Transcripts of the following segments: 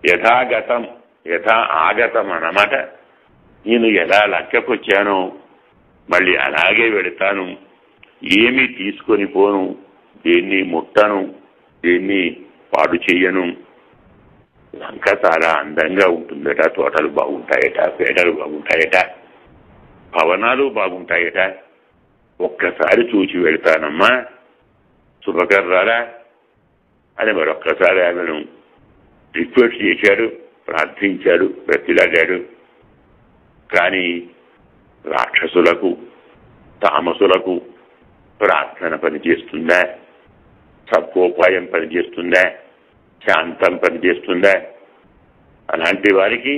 యథాగతం యథా ఆగతం అన్నమాట నేను ఎలా లెక్కకొచ్చానో మళ్ళీ అలాగే వెళతాను ఏమీ తీసుకొని పోను దేన్ని ముట్టను దేన్ని పాడు చెయ్యను లంక చాలా అందంగా ఉంటుందట తోటలు బాగుంటాయట పేటలు బాగుంటాయట భవనాలు బాగుంటాయట ఒక్కసారి చూసి వెళ్తానమ్మా శుభకర్రారా అని మరొక్కసారి ఆమెను రిక్వెస్ట్ చేశాడు ప్రార్థించాడు బ్రతిలాడాడు కానీ రాక్షసులకు తామసులకు ప్రార్థన పనిచేస్తుందా సత్కోపాయం పనిచేస్తుందా శాంతం పనిచేస్తుందా అలాంటి వారికి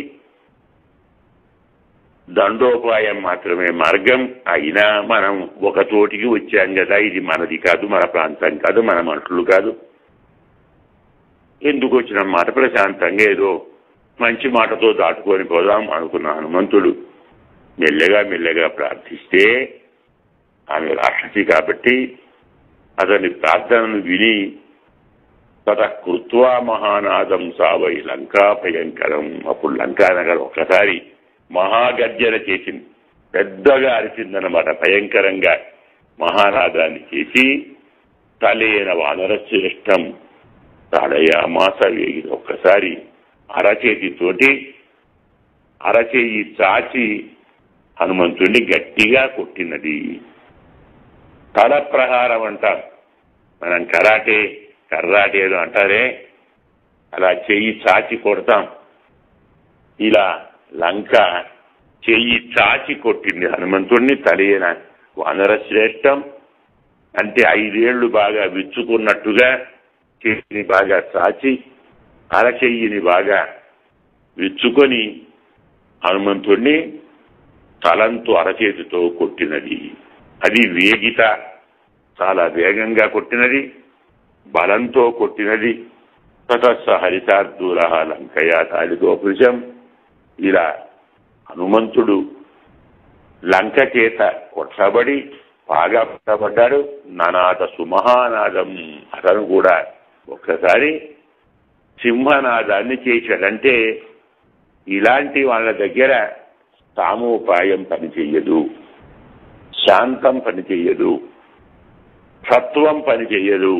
దండోపాయం మాత్రమే మార్గం అయినా మనం ఒక చోటికి వచ్చాం కదా ఇది మనది కాదు మన ప్రాంతం కాదు మన మనుషులు కాదు ఎందుకు వచ్చిన మాట ప్రశాంతంగా ఏదో మంచి మాటతో దాటుకొని పోదాం అనుకున్న హనుమంతుడు మెల్లగా మెల్లగా ప్రార్థిస్తే ఆమె రాక్షసి కాబట్టి అతని ప్రార్థనను విని తత కృత్వా మహానాదం సావై లంకా భయంకరం అప్పుడు లంకా నగరం ఒక్కసారి మహాగర్జన చేసింది పెద్దగా అరిచిందనమాట భయంకరంగా మహానాదాన్ని చేసి తలేన వానరశ్రేష్టం తడయామాస వేగి ఒక్కసారి అరచేతితోటి అరచేయి చాచి హనుమంతుడిని గట్టిగా కొట్టినది తల ప్రహారం అంటాం మనం కరాటే కర్రాటే ఏదో అంటారే అలా చెయ్యి చాచి కొడతాం ఇలా లంక చెయ్యి చాచి కొట్టింది హనుమంతుడిని తలియన వానర శ్రేష్టం అంటే ఐదేళ్లు బాగా విచ్చుకున్నట్టుగా చెయ్యిని బాగా చాచి అరచెయ్యిని బాగా విచ్చుకొని హనుమంతుడిని తలంతో అరచేతితో కొట్టినది అది వేగిత చాలా వేగంగా కొట్టినది బలంతో కొట్టినది తతస్స హరితార్దూర లంకయా తాళితో పురుషం ఇలా హనుమంతుడు లంక చేత కొట్టబడి బాగా కొట్టబడ్డాడు నానాద సుమహానాదం అతను కూడా ఒక్కసారి సింహనాదాన్ని చేశాడంటే ఇలాంటి వాళ్ళ దగ్గర సామోపాయం పనిచేయదు శాంతం పనిచేయదు సత్వం పనిచేయదు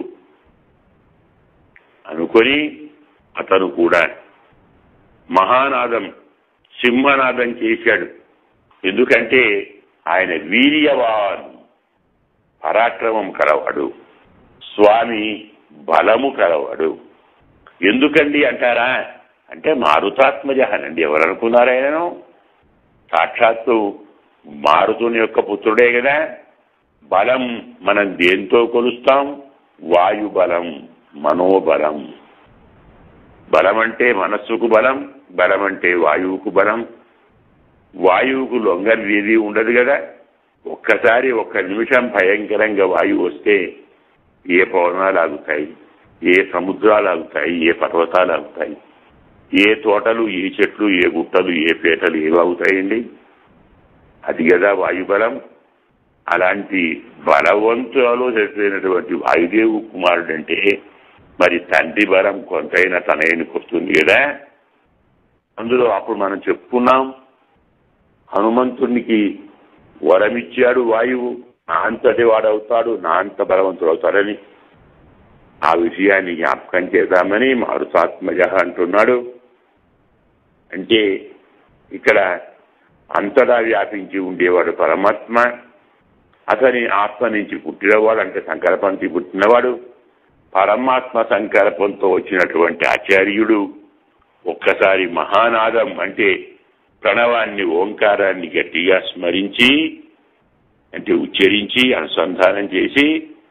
అనుకొని అతను కూడా మహానాదం సింహనాదం చేశాడు ఎందుకంటే ఆయన వీర్యవాన్ పరాక్రమం కలవాడు స్వామి బలము కలవాడు ఎందుకండి అంటారా అంటే మారుతాత్మజహనండి ఎవరు అనుకున్నారు ఆయనను సాక్షాత్తు మారుతుని యొక్క పుత్రుడే కదా బలం మనం దేంతో కొలుస్తాం వాయు బలం మనోబలం బలం అంటే మనస్సుకు బలం బలం అంటే వాయువుకు బలం వాయువుకు లొంగనిది ఉండదు కదా ఒక్కసారి ఒక్క నిమిషం భయంకరంగా వాయువు వస్తే ఏ పవనాలు ఆగుతాయి ఏ సముద్రాలు ఆగుతాయి ఏ పర్వతాలు ఆగుతాయి ఏ తోటలు ఏ చెట్లు ఏ గుట్టలు ఏ పేటలు ఏవి అవుతాయండి అది కదా వాయుబలం అలాంటి బలవంతులలో చనిపోయినటువంటి వాయుదేవు కుమారుడు అంటే మరి తండ్రి బలం కొంతైనా తనయనికి వస్తుంది కదా అందులో అప్పుడు మనం చెప్పుకున్నాం హనుమంతునికి వరమిచ్చాడు వాయువు నా అంతటి వాడవుతాడు నా అంత బలవంతుడు అవుతాడని ఆ విషయాన్ని జ్ఞాపకం చేద్దామని మారుతాత్మజ అంటున్నాడు అంటే ఇక్కడ అంతటా వ్యాపించి ఉండేవాడు పరమాత్మ అతని ఆత్మ నుంచి పుట్టినవాడు అంటే సంకల్పంతో పుట్టినవాడు పరమాత్మ సంకల్పంతో వచ్చినటువంటి ఆచార్యుడు ఒక్కసారి మహానాదం అంటే ప్రణవాన్ని ఓంకారాన్ని గట్టిగా స్మరించి అంటే ఉచ్చరించి అనుసంధానం చేసి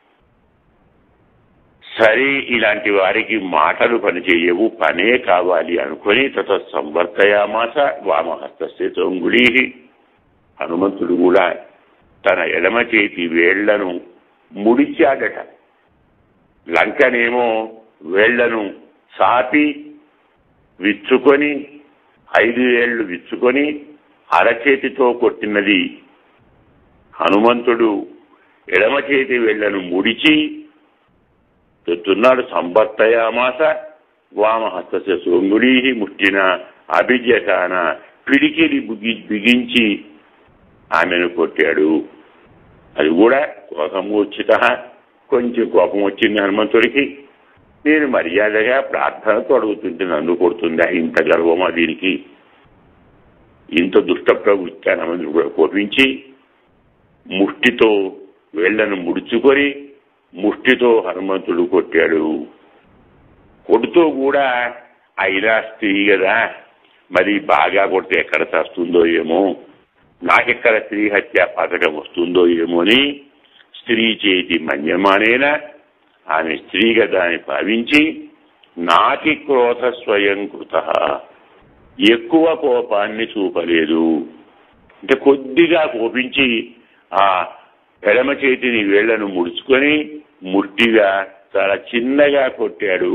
సరే ఇలాంటి వారికి మాటలు పనిచేయవు పనే కావాలి అనుకొని తత సంవర్తయామాస వామహస్తస్య తొంగుళీ హనుమంతుడు కూడా తన ఎడమ చేతి వేళ్లను ముడిచాడట లంకనేమో వేళ్లను సాపి విచ్చుకొని ఐదు ఏళ్లు విచ్చుకొని అరచేతితో కొట్టినది హనుమంతుడు ఎడమ చేతి వేళ్లను ముడిచి చెప్తున్నాడు సంబత్తయామాస వామహస్త సోంగుడీ ముష్టిన అభిజకాన పిడికిలి బిగి బిగించి ఆమెను కొట్టాడు అది కూడా కోపమూర్చిత కొంచెం కోపం వచ్చింది హనుమంతుడికి నేను మర్యాదగా ప్రార్థనతో అడుగుతుంటే నన్ను కొడుతుందా ఇంత గర్వమా దీనికి ఇంత దుష్ట ప్రవృత్తి హనుమంతుడు కూడా కోపించి ముష్టితో వేళ్లను ముడుచుకొని ముష్టితో హనుమంతుడు కొట్టాడు కొడుతూ కూడా అయినా స్త్రీ కదా మరి బాగా కొడితే ఎక్కడ చస్తుందో ఏమో నాకెక్కడ స్త్రీ హత్య పథకం వస్తుందో ఏమో అని స్త్రీ చేతి మన్యమానేన ఆమె స్త్రీ కదా అని భావించి నాటి క్రోధ స్వయం కృత ఎక్కువ కోపాన్ని చూపలేదు అంటే కొద్దిగా కోపించి ఆ ఎడమ చేతిని వేళ్లను ముడుచుకొని ముట్టిగా చాలా చిన్నగా కొట్టాడు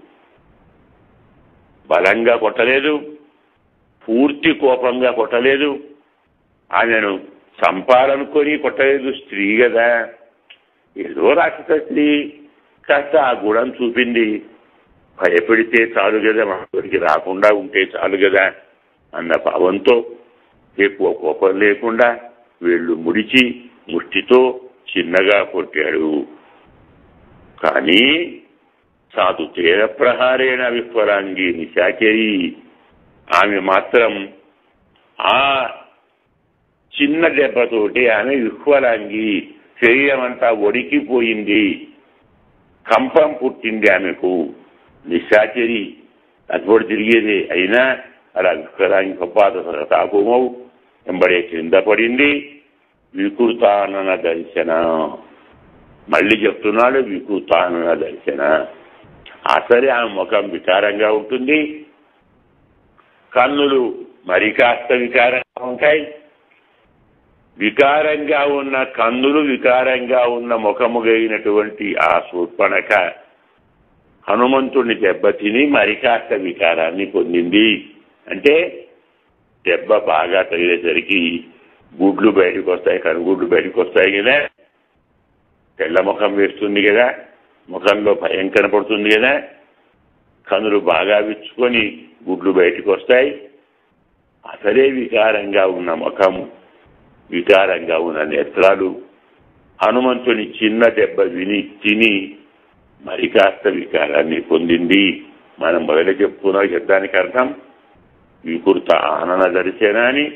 బలంగా కొట్టలేదు పూర్తి కోపంగా కొట్టలేదు ఆమెను చంపాలనుకొని కొట్టలేదు స్త్రీ కదా ఏదో రాక్షస స్త్రీ కాస్త ఆ గుణం చూపింది భయపెడితే చాలు కదా మనకి రాకుండా ఉంటే చాలు కదా అన్న భావంతో ఎక్కువ కోపం లేకుండా వీళ్ళు ముడిచి ముష్టితో చిన్నగా కొట్టాడు కానీ సాధు తీర ప్రహారేణ విఫలాంగి నిశాచరి ఆమె మాత్రం ఆ చిన్న దెబ్బతోటి ఆమె విహ్వలాంగి శరీరం అంతా ఒడికిపోయింది కంపం పుట్టింది ఆమెకు నిశాచరి అటువంటి తిరిగేది అయినా అలా వికలాంగి కపాత తాకుమవు వెంబడే కింద పడింది వికృతానన దర్శన మళ్ళీ చెప్తున్నాడు వికృతానన దర్శన ఆ సరే ఆమె ముఖం వికారంగా ఉంటుంది కన్నులు మరి కాస్త వికారంగా ఉంటాయి వికారంగా ఉన్న కన్నులు వికారంగా ఉన్న ముఖము గైనటువంటి ఆ శూర్పణక హనుమంతుడిని దెబ్బతిని మరి కాస్త వికారాన్ని పొందింది అంటే దెబ్బ బాగా తగిలేసరికి గుడ్లు బయటకు వస్తాయి కనుగుడ్లు బయటకు వస్తాయి కదా తెల్ల ముఖం వేస్తుంది కదా ముఖంలో భయం కనపడుతుంది కదా కనులు బాగా విచ్చుకొని గుడ్లు బయటకు వస్తాయి అసలే వికారంగా ఉన్న ముఖము వికారంగా ఉన్న నేత్రాలు హనుమంతుని చిన్న దెబ్బ విని తిని మరి కాస్త వికారాన్ని పొందింది మనం మొదట చెప్పుకున్న శబ్దానికి అర్థం వికృత ఆనన దర్శనాన్ని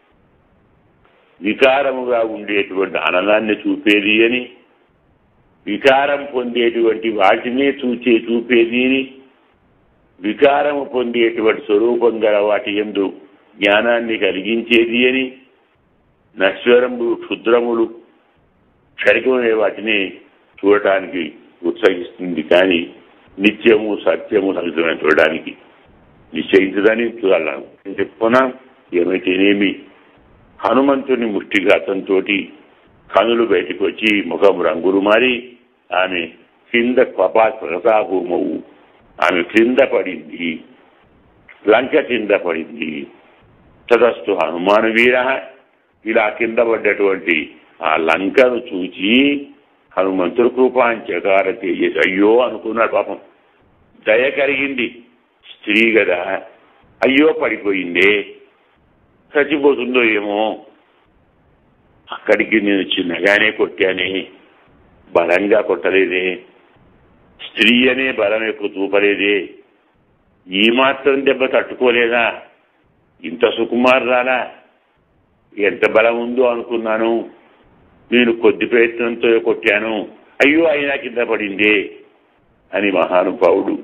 వికారముగా ఉండేటువంటి ఆనందాన్ని చూపేది అని వికారం పొందేటువంటి వాటినే చూచే చూపేది అని వికారము పొందేటువంటి స్వరూపం గల వాటి ఎందు జ్ఞానాన్ని కలిగించేది అని నశ్వరములు క్షుద్రములు క్షరికమనే వాటిని చూడటానికి ఉత్సహిస్తుంది కానీ నిత్యము సత్యము సహితమైన చూడడానికి నిశ్చయించదని చూడాలను నేను చెప్పుకున్నా ఏమైతేనేమి హనుమంతుని ముష్టిఘాతంతో కనులు బయటకు వచ్చి ముఖం రంగులు మారి ఆమె కింద కపా ప్రతాభూమవు ఆమె క్రింద పడింది లంక కింద పడింది తదస్తు హనుమాను వీర ఇలా కింద పడ్డటువంటి ఆ లంకను చూచి హనుమంతుడు కృపాంచకార తేజస్ అయ్యో అనుకున్నాడు పాపం దయ కలిగింది స్త్రీ కదా అయ్యో పడిపోయిందే చచ్చిపోతుందో ఏమో అక్కడికి నేను చిన్నగానే కొట్టానే బలంగా కొట్టలేదే స్త్రీ అనే బలం ఎక్కువ చూపలేదే ఈ మాత్రం దెబ్బ తట్టుకోలేదా ఇంత సుకుమారురాలా ఎంత బలం ఉందో అనుకున్నాను నేను కొద్ది ప్రయత్నంతో కొట్టాను అయ్యో అయినా కింద పడిందే అని మహానుభావుడు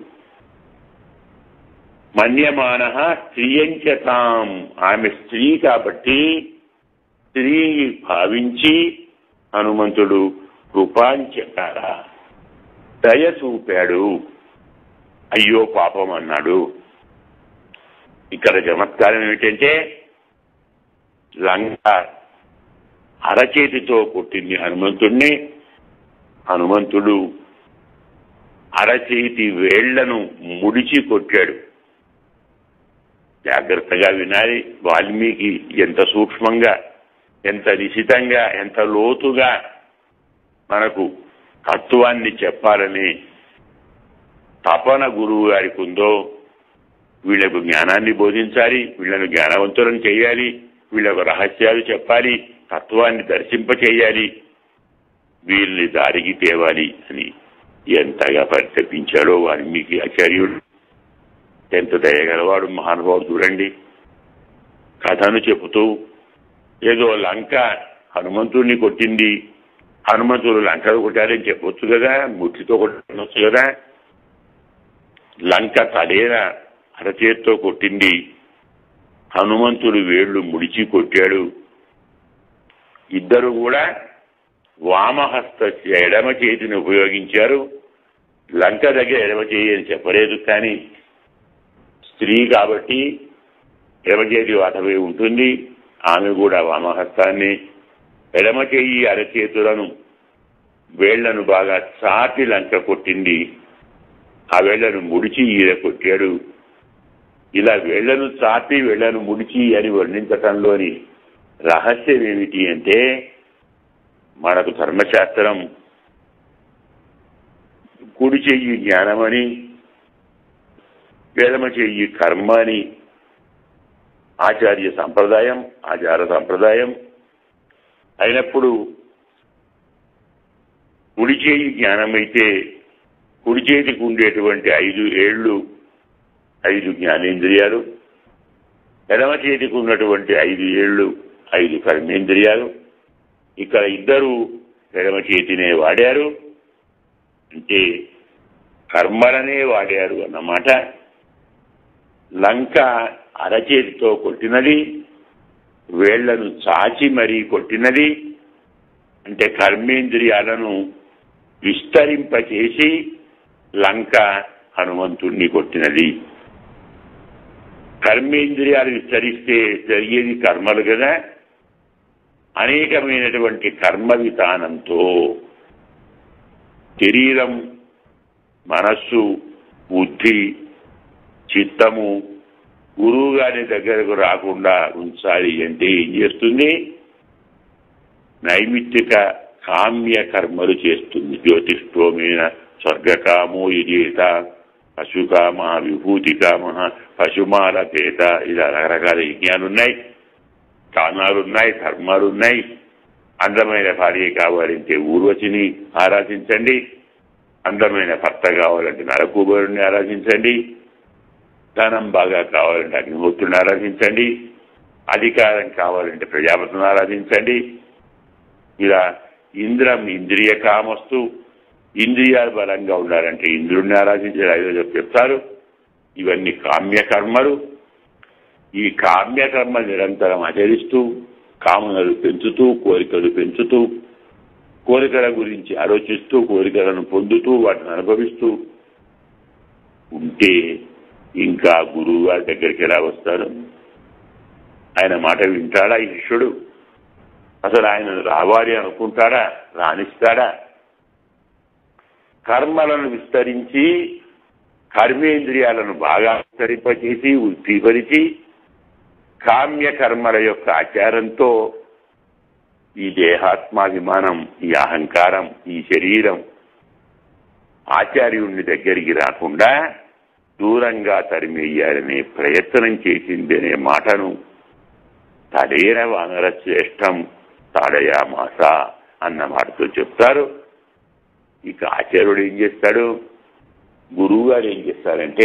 మన్యమాన స్త్రీయంచతాం ఆమె స్త్రీ కాబట్టి స్త్రీ భావించి హనుమంతుడు కృపాంచకార దయ చూపాడు అయ్యో పాపం అన్నాడు ఇక్కడ చమత్కారం ఏమిటంటే లంక అరచేతితో కొట్టింది హనుమంతుణ్ణి హనుమంతుడు అరచేతి వేళ్లను ముడిచి కొట్టాడు జాగ్రత్తగా వినాలి వాల్మీకి ఎంత సూక్ష్మంగా ఎంత నిశితంగా ఎంత లోతుగా మనకు తత్వాన్ని చెప్పాలని తపన గురువు గారికి ఉందో వీళ్లకు జ్ఞానాన్ని బోధించాలి వీళ్లను జ్ఞానవంతులను చేయాలి వీళ్ళకు రహస్యాలు చెప్పాలి తత్వాన్ని దర్శింపచేయాలి వీళ్ళని దారికి తేవాలి అని ఎంతగా పరితపించాడో వాల్మీకి ఆచార్యుడు ఎంత దయగలవాడు మహానుభావుడు చూడండి కథను చెబుతూ ఏదో లంక హనుమంతుడిని కొట్టింది హనుమంతుడు లంకలు కొట్టారని చెప్పొచ్చు కదా ముట్టితో కొట్టవచ్చు కదా లంక తలేన అరచేత్తో కొట్టింది హనుమంతుడు వేళ్లు ముడిచి కొట్టాడు ఇద్దరు కూడా వామహస్త ఎడమ చేతిని ఉపయోగించారు లంక దగ్గర ఎడమ చేయి అని చెప్పలేదు కానీ స్త్రీ కాబట్టి ఎడమ చేతి వాటవే ఉంటుంది ఆమె కూడా వామహస్తాన్ని ఎడమ చేయి అరచేతులను వేళ్లను బాగా చాటి లంక కొట్టింది ఆ వేళ్లను ముడిచి ఈర కొట్టాడు ఇలా వేళ్లను చాటి వేళ్లను ముడిచి అని వర్ణించటంలోని రహస్యం ఏమిటి అంటే మనకు ధర్మశాస్త్రం కుడి చెయ్యి జ్ఞానమని ఎడమ చెయ్యి కర్మ అని ఆచార్య సంప్రదాయం ఆచార సంప్రదాయం అయినప్పుడు కుడి చేయి జ్ఞానమైతే కుడి చేతికి ఉండేటువంటి ఐదు ఏళ్ళు ఐదు జ్ఞానేంద్రియాలు ఎడమ చేతికి ఉన్నటువంటి ఐదు ఏళ్ళు ఐదు కర్మేంద్రియాలు ఇక్కడ ఇద్దరు ఎడమ చేతినే వాడారు అంటే కర్మలనే వాడారు అన్నమాట లంక అరచేతితో కొట్టినది వేళ్లను చాచి మరీ కొట్టినది అంటే కర్మేంద్రియాలను విస్తరింపచేసి లంక హనుమంతుణ్ణి కొట్టినది కర్మేంద్రియాలు విస్తరిస్తే జరిగేది కర్మలు కదా అనేకమైనటువంటి కర్మ విధానంతో శరీరం మనస్సు బుద్ధి చిత్తము గురువు గారి దగ్గరకు రాకుండా ఉంచాలి అంటే ఏం చేస్తుంది నైమిత్తిక కామ్య కర్మలు చేస్తుంది జ్యోతిష్ఠోమైన స్వర్గకామో యజేత పశుకామ విభూతి కామ పశుమాల పేత ఇలా రకరకాల యజ్ఞాలు ఉన్నాయి కానాలు ఉన్నాయి ధర్మాలు ఉన్నాయి అందమైన భార్య కావాలంటే ఊర్వశిని ఆరాధించండి అందమైన భర్త కావాలంటే నరకుబరుని ఆరాధించండి ధనం బాగా కావాలంటే అగ్నిహోత్రుని ఆరాధించండి అధికారం కావాలంటే ప్రజాపతిని ఆరాధించండి ఇలా ఇంద్రం ఇంద్రియ కామస్తు ఇంద్రియాలు బలంగా ఉండాలంటే ఇంద్రుడిని ఆరాధించే ఐదో చెప్తారు ఇవన్నీ కామ్యకర్మలు ఈ కామ్యకర్మ నిరంతరం ఆచరిస్తూ కామనలు పెంచుతూ కోరికలు పెంచుతూ కోరికల గురించి ఆలోచిస్తూ కోరికలను పొందుతూ వాటిని అనుభవిస్తూ ఉంటే ఇంకా గురువు గారి దగ్గరికి ఎలా వస్తారు ఆయన మాట వింటాడా ఈ శిష్యుడు అసలు ఆయన రావాలి అనుకుంటాడా రాణిస్తాడా కర్మలను విస్తరించి కర్మేంద్రియాలను బాగా విస్తరింపచేసి ఉద్దీపరిచి కామ్య కర్మల యొక్క ఆచారంతో ఈ దేహాత్మాభిమానం ఈ అహంకారం ఈ శరీరం ఆచార్యుణ్ణి దగ్గరికి రాకుండా దూరంగా తరిమేయాలనే ప్రయత్నం చేసిందనే మాటను తడేర వానర శ్రేష్టం తాడయామాస అన్న మాటతో చెప్తారు ఇక ఆచార్యుడు ఏం చేస్తాడు గురువు గారు ఏం చేస్తారంటే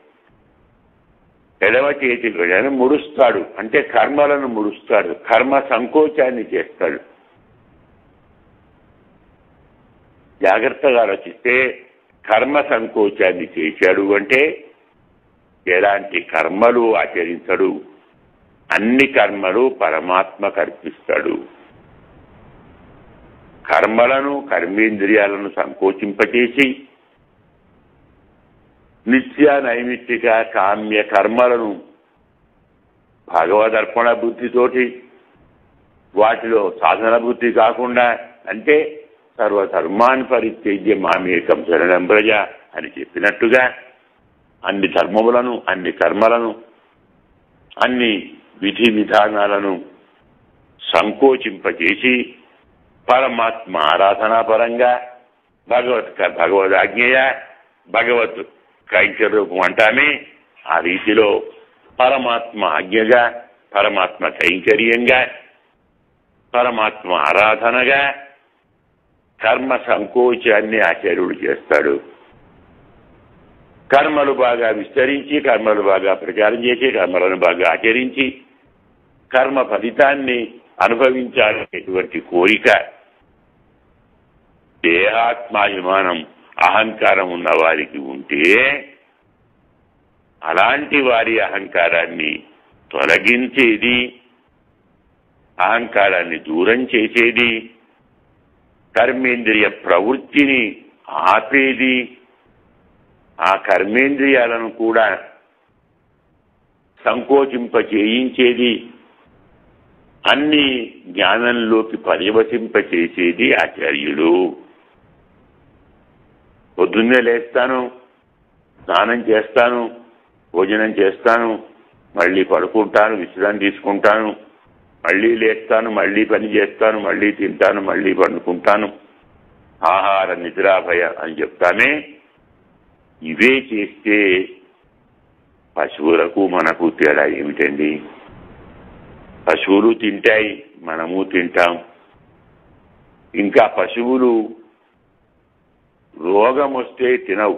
ఎడమ చేతి గజాన్ని ముడుస్తాడు అంటే కర్మలను ముడుస్తాడు కర్మ సంకోచాన్ని చేస్తాడు జాగ్రత్తగా ఆలోచిస్తే కర్మ సంకోచాన్ని చేశాడు అంటే ఎలాంటి కర్మలు ఆచరించడు అన్ని కర్మలు పరమాత్మ కల్పిస్తాడు కర్మలను కర్మేంద్రియాలను సంకోచింపచేసి నిత్య నైమిత్తిక కామ్య కర్మలను భగవదర్పణ బుద్ధితోటి వాటిలో సాధన బుద్ధి కాకుండా అంటే సర్వధర్మాన్ని పరిత్యజ్య మామేకం శరణం ప్రజ అని చెప్పినట్టుగా అన్ని ధర్మములను అన్ని కర్మలను అన్ని విధి విధానాలను సంకోచింపచేసి పరమాత్మ ఆరాధనా పరంగా భగవత్ భగవద్ ఆజ్ఞయ భగవత్ కైంకర్య రూపం అంటామే ఆ రీతిలో పరమాత్మ ఆజ్ఞగా పరమాత్మ కైంకర్యంగా పరమాత్మ ఆరాధనగా కర్మ సంకోచాన్ని ఆచార్యుడు చేస్తాడు కర్మలు బాగా విస్తరించి కర్మలు బాగా ప్రచారం చేసి కర్మలను బాగా ఆచరించి కర్మ ఫలితాన్ని అనుభవించాలనేటువంటి కోరిక దేహాత్మాభిమానం అహంకారం ఉన్న వారికి ఉంటే అలాంటి వారి అహంకారాన్ని తొలగించేది అహంకారాన్ని దూరం చేసేది కర్మేంద్రియ ప్రవృత్తిని ఆపేది ఆ కర్మేంద్రియాలను కూడా సంకోచింప చేయించేది అన్ని జ్ఞానంలోకి పర్యవసింప చేసేది ఆచార్యులు పొద్దున్నే లేస్తాను స్నానం చేస్తాను భోజనం చేస్తాను మళ్ళీ పడుకుంటాను విశ్రాంతి తీసుకుంటాను మళ్ళీ లేస్తాను మళ్ళీ పని చేస్తాను మళ్ళీ తింటాను మళ్ళీ పండుకుంటాను ఆహార నిద్రాభయ అని చెప్తానే ఇవే చేస్తే పశువులకు మనకు తేడా ఏమిటండి పశువులు తింటాయి మనము తింటాం ఇంకా పశువులు రోగం వస్తే తినవు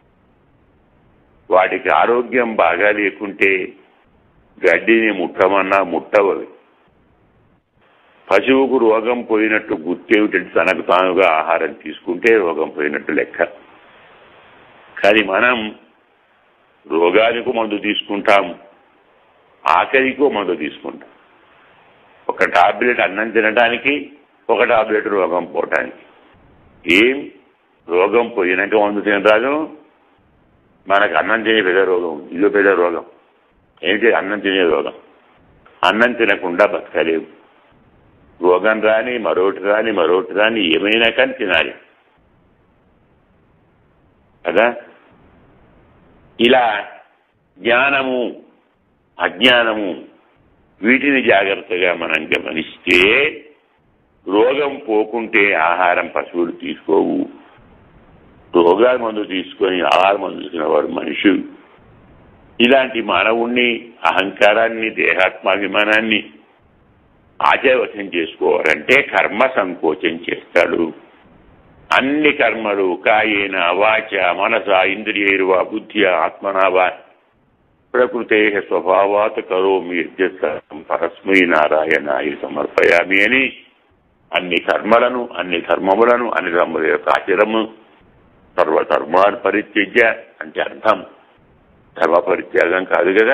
వాటికి ఆరోగ్యం బాగా లేకుంటే గడ్డిని ముట్టమన్నా ముట్టవు అవి. పశువుకు రోగం పోయినట్టు గుర్తేమిటంటే తనకు తానుగా ఆహారం తీసుకుంటే రోగం పోయినట్టు లెక్క కానీ మనం రోగానికి మందు తీసుకుంటాం ఆఖరికో మందు తీసుకుంటాం ఒక టాబ్లెట్ అన్నం తినడానికి ఒక టాబ్లెట్ రోగం పోవటానికి ఏం రోగం పోయినాక మందు తినరాదు మనకు అన్నం తినే పెద్ద రోగం ఇదో పెద్ద రోగం ఏంటి అన్నం తినే రోగం అన్నం తినకుండా బతకలేవు రోగం రాని మరొకటి రాని మరొకటి రాని ఏమైనా కానీ తినాలి కదా ఇలా జ్ఞానము అజ్ఞానము వీటిని జాగ్రత్తగా మనం గమనిస్తే రోగం పోకుంటే ఆహారం పశువులు తీసుకోవు రోగాల మందు తీసుకొని ఆహార మందు తీసుకున్నవాడు మనిషి ఇలాంటి మానవుణ్ణి అహంకారాన్ని దేహాత్మాభిమానాన్ని ఆచరవశం చేసుకోవాలంటే కర్మ సంకోచం చేస్తాడు అన్ని కర్మలు కాయేన వాచ మనస ఇంద్రియైర్వా బుద్ధ్య ఆత్మనావా ప్రకృతే స్వభావాత్ కరోమి యజ్ఞం పరస్మై నారాయణాయ సమర్పయామి అని అన్ని కర్మలను అన్ని ధర్మములను అన్ని ధర్మల యొక్క ఆచరము సర్వధర్మాన్ని పరిత్యజ్య అంటే అర్థం ధర్మ పరిత్యాగం కాదు కదా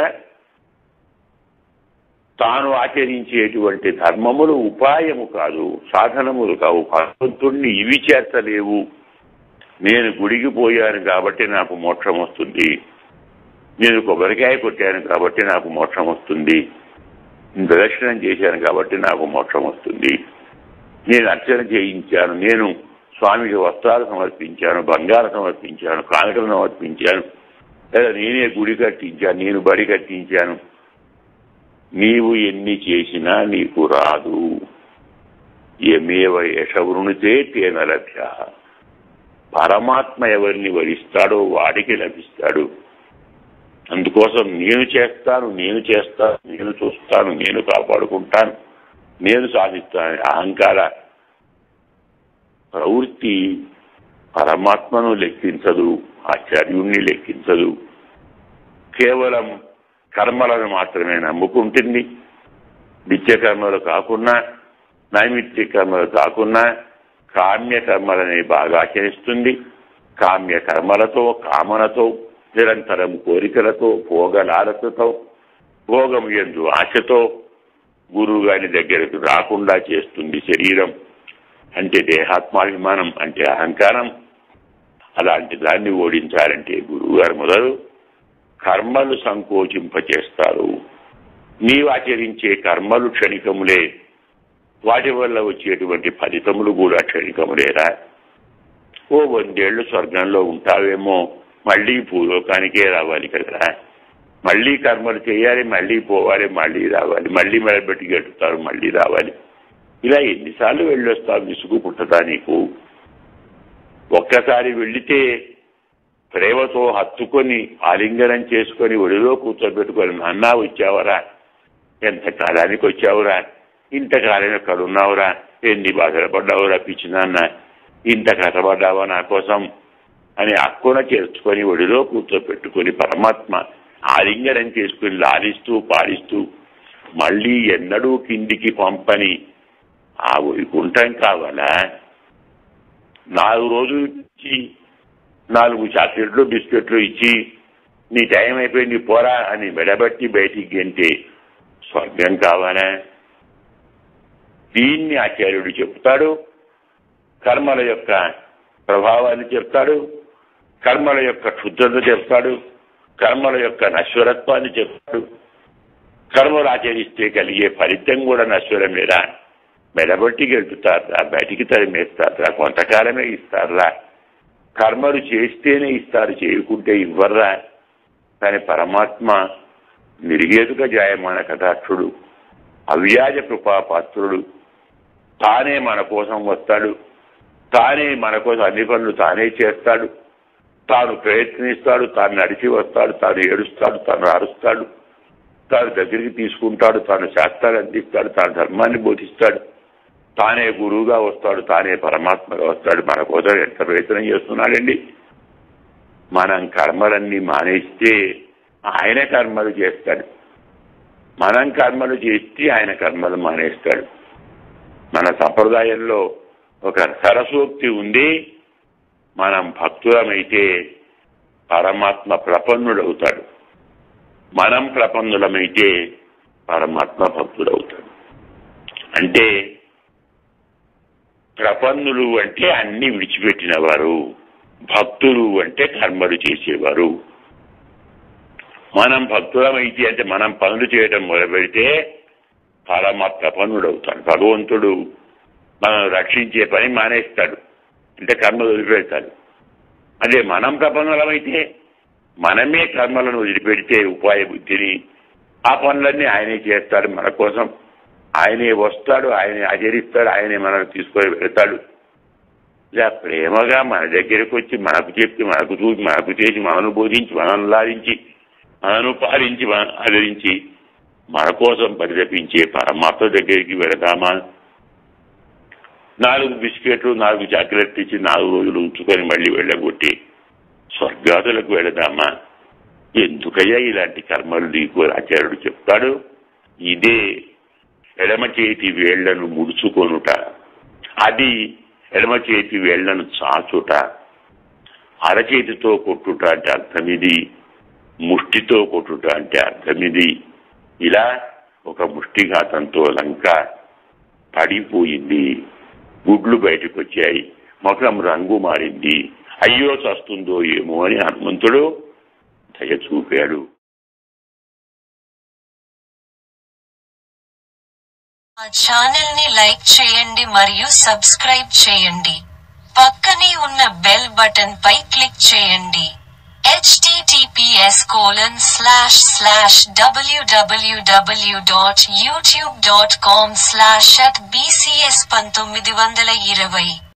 తాను ఆచరించేటువంటి ధర్మములు ఉపాయము కాదు సాధనములు కావు భగవంతుణ్ణి ఇవి చేర్చలేవు నేను గుడికి పోయాను కాబట్టి నాకు మోక్షం వస్తుంది నేను కొబ్బరికాయ కొట్టాను కాబట్టి నాకు మోక్షం వస్తుంది ప్రదక్షిణం చేశాను కాబట్టి నాకు మోక్షం వస్తుంది నేను అర్చన చేయించాను నేను స్వామికి వస్త్రాలు సమర్పించాను బంగారం సమర్పించాను కానుకలు సమర్పించాను లేదా నేనే గుడి కట్టించాను నేను బడి కట్టించాను నీవు ఎన్ని చేసినా నీకు రాదు ఎమేవ యశవృణితే తేన లభ్య పరమాత్మ ఎవరిని వరిస్తాడో వాడికి లభిస్తాడు అందుకోసం నేను చేస్తాను నేను చేస్తాను నేను చూస్తాను నేను కాపాడుకుంటాను నేను సాధిస్తాను అహంకార ప్రవృత్తి పరమాత్మను లెక్కించదు ఆచార్యుణ్ణి లెక్కించదు కేవలం కర్మలను మాత్రమే నమ్ముకుంటుంది నిత్య కర్మలు కాకుండా నైమిత్య కర్మలు కాకుండా కామ్య కర్మలని బాగా ఆచరిస్తుంది కామ్య కర్మలతో కామనతో నిరంతరం కోరికలతో భోగలాలతతో భోగం ఎందు ఆశతో గురువు గారి దగ్గరకు రాకుండా చేస్తుంది శరీరం అంటే దేహాత్మాభిమానం అంటే అహంకారం అలాంటి దాన్ని ఓడించాలంటే గురువు గారు మొదలు కర్మలు సంకోచింపచేస్తారు నీవు ఆచరించే కర్మలు క్షణికములే వాటి వల్ల వచ్చేటువంటి ఫలితములు కూడా క్షణికములేరా ఓ వందేళ్లు స్వర్గంలో ఉంటావేమో మళ్ళీ భూలోకానికే రావాలి కదా మళ్ళీ కర్మలు చేయాలి మళ్ళీ పోవాలి మళ్ళీ రావాలి మళ్ళీ మెడబెట్టి గట్టుతారు మళ్ళీ రావాలి ఇలా ఎన్నిసార్లు వెళ్ళొస్తావు విసుగు పుట్టదా నీకు ఒక్కసారి వెళ్లితే ప్రేమతో హత్తుకొని ఆలింగనం చేసుకొని ఒడిలో కూర్చోబెట్టుకొని నాన్న వచ్చావరా ఎంత కాలానికి వచ్చావురా ఇంతకాలం ఎక్కడ ఉన్నావురా ఎన్ని బాధలు పడ్డావురా పిచ్చి నాన్న ఇంత కష్టపడ్డావా నా కోసం అని అక్కున చేర్చుకొని ఒడిలో కూర్చోపెట్టుకొని పరమాత్మ ఆలింగనం చేసుకుని లాలిస్తూ పాలిస్తూ మళ్ళీ ఎన్నడూ కిందికి పంపని ఆ వైకుంఠం కావాలా నాలుగు రోజులు ఇచ్చి నాలుగు చాక్లెట్లు బిస్కెట్లు ఇచ్చి నీ టైం అయిపోయింది పోరా అని మెడబట్టి బయటికి గెంటే స్వర్గం కావాలా దీన్ని ఆచార్యుడు చెప్తాడు కర్మల యొక్క ప్రభావాన్ని చెప్తాడు కర్మల యొక్క క్షుద్రత చెప్తాడు కర్మల యొక్క నశ్వరత్వాన్ని చెప్తాడు కర్మలు ఆచరిస్తే కలిగే ఫలితం కూడా నశ్వరమేరా మెడబట్టి గెలుపుతారా బయటికి తరిమేస్తారా కొంతకాలమే ఇస్తారా కర్మలు చేస్తేనే ఇస్తారు చేయకుంటే ఇవ్వర్రా కానీ పరమాత్మ నిర్గేతుక జాయమాన కథాక్షుడు అవ్యాజ కృపాపాత్రుడు తానే మన కోసం వస్తాడు తానే మన కోసం అన్ని పనులు తానే చేస్తాడు తాను ప్రయత్నిస్తాడు తాను నడిచి వస్తాడు తాను ఏడుస్తాడు తాను అరుస్తాడు తాను దగ్గరికి తీసుకుంటాడు తాను శాస్త్రాలు అందిస్తాడు తాను ధర్మాన్ని బోధిస్తాడు తానే గురువుగా వస్తాడు తానే పరమాత్మగా వస్తాడు మన కోసం ఎంత ప్రయత్నం చేస్తున్నాడండి మనం కర్మలన్నీ మానేస్తే ఆయన కర్మలు చేస్తాడు మనం కర్మలు చేస్తే ఆయన కర్మలు మానేస్తాడు మన సంప్రదాయంలో ఒక సరసోక్తి ఉంది మనం భక్తులమైతే పరమాత్మ ప్రపన్నుడవుతాడు మనం ప్రపన్నులమైతే పరమాత్మ భక్తుడవుతాడు అంటే ప్రపన్నులు అంటే అన్ని విడిచిపెట్టిన వారు భక్తులు అంటే కర్మలు చేసేవారు మనం భక్తులమైతే అంటే మనం పనులు చేయడం మొదలుపెడితే పరమ ప్రపన్నుడవుతాడు భగవంతుడు మనం రక్షించే పని మానేస్తాడు అంటే కర్మలు వదిలిపెడతాడు అదే మనం ప్రపన్నులమైతే మనమే కర్మలను వదిలిపెడితే ఉపాయ బుద్ధిని ఆ పనులన్నీ ఆయనే చేస్తాడు మన కోసం ఆయనే వస్తాడు ఆయనే ఆచరిస్తాడు ఆయనే మనల్ని తీసుకొని వెళ్తాడు ఇలా ప్రేమగా మన దగ్గరకు వచ్చి మనకు చెప్పి మనకు చూసి మనకు చేసి మనను బోధించి మనను లాదించి మనను పాలించి మన ఆదరించి మన కోసం పరితపించే పరమాత్మ దగ్గరికి వెళదామా నాలుగు బిస్కెట్లు నాలుగు చాక్లెట్లు ఇచ్చి నాలుగు రోజులు ఉంచుకొని మళ్ళీ వెళ్ళగొట్టి స్వర్గాదులకు వెళదామా ఎందుకయ్యా ఇలాంటి కర్మలు నీకు ఆచార్యుడు చెప్తాడు ఇదే ఎడమ చేతి వేళ్లను ముడుచుకొనుట అది ఎడమ చేతి వేళ్లను చాచుట అరచేతితో కొట్టుట అంటే అర్థం ఇది ముష్టితో కొట్టుట అంటే అర్థం ఇది ఇలా ఒక ముష్టిఘాతంతో లంక పడిపోయింది గుడ్లు బయటకు వచ్చాయి ముఖం రంగు మారింది అయ్యో చస్తుందో ఏమో అని హనుమంతుడు దయ చూపాడు మా ఛానల్ ని లైక్ చేయండి మరియు సబ్స్క్రైబ్ చేయండి పక్కనే ఉన్న బెల్ బటన్ పై క్లిక్ చేయండి https colon slash slash www.youtube.com slash at bcs పంతొమ్మిది వందల ఇరవై